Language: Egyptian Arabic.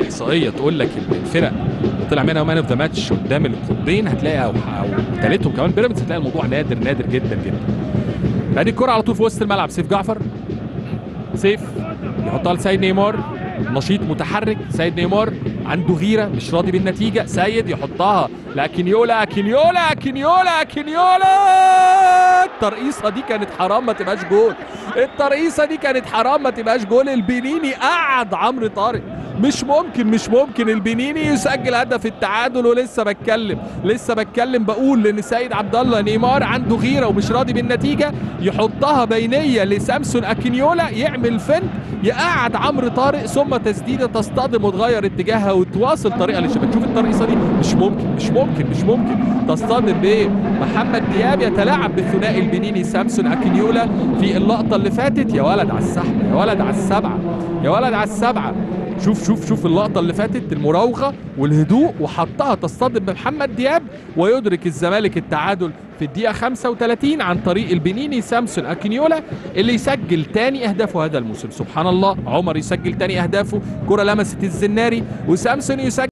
اي احصائيه تقول لك الفرق اللي طلع منها مان اوف ذا ماتش قدام القطبين هتلاقي او, أو ثالثهم كمان بيراميدز هتلاقي الموضوع نادر نادر جدا جدا ادي الكره على طول في وسط الملعب سيف جعفر سيف يحطها لسيد نيمار نشيط متحرك سيد نيمار عنده غيره مش راضي بالنتيجه سيد يحطها لاكينيولا كينيولا كينيولا كينيولا الترقيصه دي كانت حرام ما تبقاش جول الترقيصه دي كانت حرام ما تبقاش جول البنيني قعد عمرو طارق مش ممكن مش ممكن البنيني يسجل هدف التعادل ولسه بتكلم لسه بتكلم بقول لان سيد عبد الله نيمار عنده غيره ومش راضي بالنتيجه يحطها بينيه لسامسون اكينيولا يعمل فنت يقعد عمرو طارق ثم تسديده تصطدم وتغير اتجاهها وتواصل طريقها للشبكه شوف الترقيصه دي مش ممكن مش ممكن مش ممكن تصطدم بايه محمد دياب يتلاعب بالثنائي البنيني سامسون اكينيولا في اللقطه اللي فاتت يا ولد على السحبه يا ولد على السبعه يا ولد على السبعه شوف شوف شوف اللقطة اللي فاتت المراوغة والهدوء وحطها تصطدم بمحمد دياب ويدرك الزمالك التعادل في الدقيقة 35 عن طريق البنيني سامسون أكينيولا اللي يسجل تاني أهدافه هذا الموسم سبحان الله عمر يسجل تاني أهدافه كرة لمست الزناري وسامسون يسجل